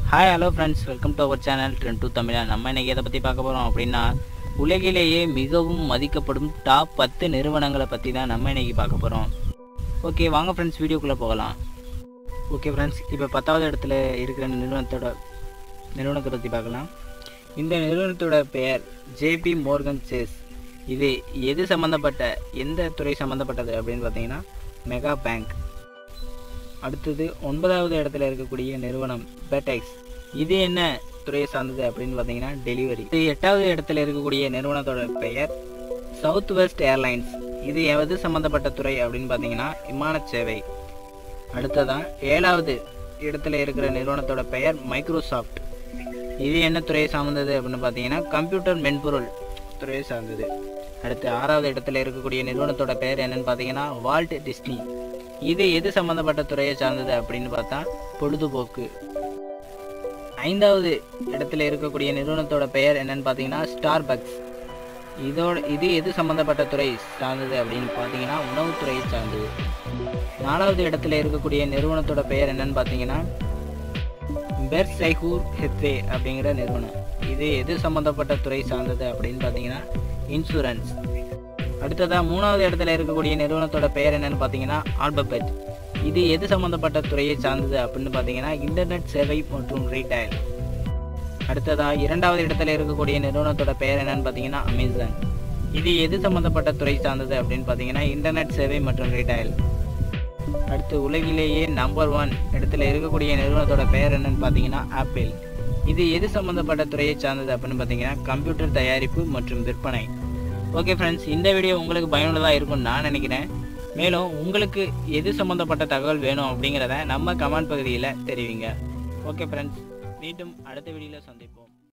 hi hello friends welcome to our channel trend to Tamizha நம்ம இன்னைக்கு எதை பற்றி பார்க்க போகிறோம் அப்படின்னா உலகிலேயே மிகவும் மதிக்கப்படும் டாப் பத்து நிறுவனங்களை பற்றி தான் நம்ம இன்னைக்கு பார்க்க போகிறோம் ஓகே வாங்க ஃப்ரெண்ட்ஸ் வீடியோக்குள்ளே போகலாம் ஓகே ஃப்ரெண்ட்ஸ் இப்போ பத்தாவது இடத்துல இருக்கிற நிறுவனத்தோட நிறுவனத்தை பற்றி பார்க்கலாம் இந்த நிறுவனத்தோட பெயர் ஜேபி மோர்கன் சேஸ் இது எது சம்மந்தப்பட்ட எந்த துறை சம்மந்தப்பட்டது அப்படின்னு பார்த்தீங்கன்னா மெகா பேங்க் அடுத்தது ஒன்பதாவது இடத்துல இருக்கக்கூடிய நிறுவனம் பெட்டெக்ஸ் இது என்ன துறையை சார்ந்தது அப்படின்னு பார்த்தீங்கன்னா டெலிவரி இது எட்டாவது இடத்துல இருக்கக்கூடிய நிறுவனத்தோட பெயர் சவுத் வெஸ்ட் ஏர்லைன்ஸ் இது எது சம்மந்தப்பட்ட துறை அப்படின்னு பார்த்தீங்கன்னா விமான சேவை அடுத்ததான் ஏழாவது இடத்துல இருக்கிற நிறுவனத்தோட பெயர் மைக்ரோசாஃப்ட் இது என்ன துறையை சார்ந்தது அப்படின்னு பார்த்தீங்கன்னா கம்ப்யூட்டர் மென்பொருள் துறையை சார்ந்தது அடுத்து ஆறாவது இடத்துல இருக்கக்கூடிய நிறுவனத்தோட பெயர் என்னன்னு பார்த்தீங்கன்னா வால்ட் டிஸ்னி இது எது சம்பந்தப்பட்ட துறையை சார்ந்தது அப்படின்னு பார்த்தா பொழுதுபோக்கு ஐந்தாவது இடத்துல இருக்கக்கூடிய நிறுவனத்தோட பெயர் என்னன்னு பார்த்தீங்கன்னா ஸ்டார்பக்ஸ் இதோட இது எது சம்பந்தப்பட்ட துறை சார்ந்தது அப்படின்னு பார்த்தீங்கன்னா உணவுத்துறையை சார்ந்தது நாலாவது இடத்துல இருக்கக்கூடிய நிறுவனத்தோட பெயர் என்னன்னு பார்த்தீங்கன்னா பெர் சைகூர் ஹெத்வே அப்படிங்கிற நிறுவனம் இது எது சம்பந்தப்பட்ட துறை சார்ந்தது அப்படின்னு பார்த்தீங்கன்னா இன்சூரன்ஸ் அடுத்ததா மூணாவது இடத்துல இருக்கக்கூடிய நிறுவனத்தோட பெயர் என்னன்னு பார்த்தீங்கன்னா ஆல்பபெட் இது எது சம்பந்தப்பட்ட துறையை சார்ந்தது அப்படின்னு பார்த்தீங்கன்னா இன்டர்நெட் சேவை மற்றும் ரீட்டைல் அடுத்ததா இரண்டாவது இடத்துல இருக்கக்கூடிய நிறுவனத்தோட பெயர் என்னன்னு பார்த்தீங்கன்னா அமேசான் இது எது சம்பந்தப்பட்ட துறை சார்ந்தது அப்படின்னு பார்த்தீங்கன்னா இன்டர்நெட் சேவை மற்றும் ரீட்டைல் அடுத்து உலகிலேயே நம்பர் ஒன் இடத்துல இருக்கக்கூடிய நிறுவனத்தோட பெயர் என்னன்னு பார்த்தீங்கன்னா ஆப்பிள் இது எது சம்பந்தப்பட்ட துறையை சார்ந்தது அப்படின்னு பார்த்தீங்கன்னா கம்ப்யூட்டர் தயாரிப்பு மற்றும் விற்பனை ஓகே ஃப்ரெண்ட்ஸ் இந்த வீடியோ உங்களுக்கு பயனுள்ளதாக இருக்கும்னு நான் நினைக்கிறேன் மேலும் உங்களுக்கு எது சம்மந்தப்பட்ட தகவல் வேணும் அப்படிங்கிறத நம்ம கமெண்ட் பகுதியில் தெரிவிங்க ஓகே ஃப்ரெண்ட்ஸ் மீண்டும் அடுத்த வீடியோவில் சந்திப்போம்